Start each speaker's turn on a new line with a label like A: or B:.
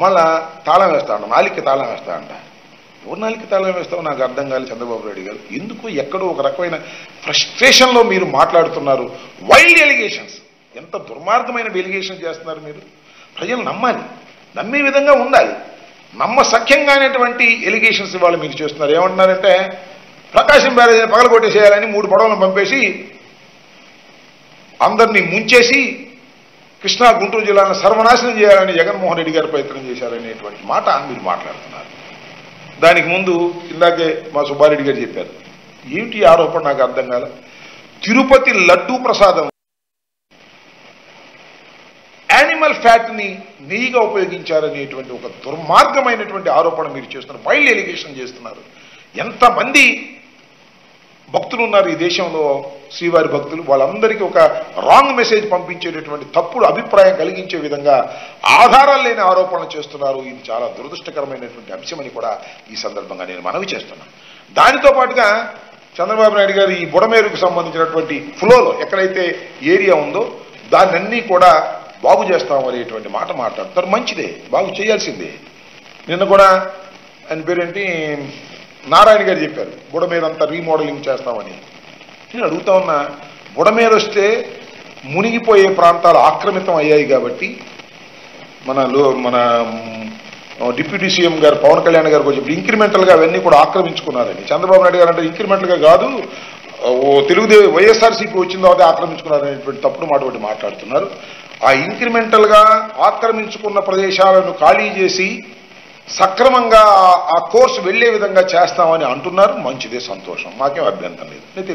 A: మళ్ళా తాళం వేస్తా అంట నాలికి తాళం వేస్తా అంట ఎవరు నాలికి తాళం వేస్తావో నాకు అర్థం కాలేదు చంద్రబాబు నాయుడు గారు ఎందుకు ఎక్కడో ఒక రకమైన ఫ్రస్ట్రేషన్లో మీరు మాట్లాడుతున్నారు వైల్డ్ ఎలిగేషన్స్ ఎంత దుర్మార్గమైన ఎలిగేషన్ చేస్తున్నారు మీరు ప్రజలు నమ్మాలి నమ్మే విధంగా ఉండాలి నమ్మ సఖ్యంగానేటువంటి ఎలిగేషన్స్ ఇవాళ మీకు చేస్తున్నారు ఏమంటున్నారంటే ప్రకాశం బ్యారేజ్ పగలగొట్టేసేయాలని మూడు పడవలను పంపేసి అందరినీ ముంచేసి కృష్ణా గుంటూరు జిల్లాను సర్వనాశనం చేయాలని జగన్మోహన్ రెడ్డి గారు ప్రయత్నం చేశారనేటువంటి మాట మీరు మాట్లాడుతున్నారు దానికి ముందు ఇందాకే మా సుబ్బారెడ్డి గారు చెప్పారు ఏమిటి ఈ ఆరోపణ నాకు అర్థం కాల తిరుపతి లడ్డూ ప్రసాదం యానిమల్ ఫ్యాట్ ని నెయ్యిగా ఉపయోగించారనేటువంటి ఒక దుర్మార్గమైనటువంటి ఆరోపణ మీరు చేస్తున్నారు వైల్డ్ ఎలిగేషన్ చేస్తున్నారు ఎంతమంది భక్తులు ఉన్నారు ఈ దేశంలో శ్రీవారి భక్తులు వాళ్ళందరికీ ఒక రాంగ్ మెసేజ్ పంపించేటటువంటి తప్పుడు అభిప్రాయం కలిగించే విధంగా ఆధారాలు లేని ఆరోపణలు చేస్తున్నారు ఇది చాలా దురదృష్టకరమైనటువంటి అంశమని కూడా ఈ సందర్భంగా నేను మనవి చేస్తున్నాను దానితో పాటుగా చంద్రబాబు నాయుడు గారు ఈ బుడమేరుకు సంబంధించినటువంటి ఫ్లోలో ఎక్కడైతే ఏరియా ఉందో దాన్ని కూడా బాగు చేస్తాం అనేటువంటి మాట మాట్లాడతారు మంచిదే బాగు చేయాల్సిందే నిన్న కూడా ఆయన పేరేంటి నారాయణ గారు చెప్పారు బుడమేరంతా రీమోడలింగ్ చేస్తామని నేను అడుగుతా ఉన్నా బుడమేరు వస్తే మునిగిపోయే ప్రాంతాలు ఆక్రమితం అయ్యాయి కాబట్టి మన లో మన మ్, డిప్యూటీ సీఎం గారు పవన్ కళ్యాణ్ గారు కొంచెం ఇంక్రిమెంటల్ గా అవన్నీ కూడా ఆక్రమించుకున్నారని చంద్రబాబు నాయుడు గారు అంటే ఇంక్రిమెంటల్ గా కాదు ఓ తెలుగుదే వైఎస్ఆర్సీపీ వచ్చిన తర్వాత ఆక్రమించుకున్నారనేటువంటి తప్పుడు మాట ఒకటి మాట్లాడుతున్నారు ఆ ఇంక్రిమెంటల్ గా ఆక్రమించుకున్న ప్రదేశాలను ఖాళీ చేసి సక్రమంగా ఆ- ఆ కోర్సు వెళ్లే విధంగా చేస్తామని అంటున్నారు మంచిదే సంతోషం మాకేం అభ్యంతరం లేదు నేను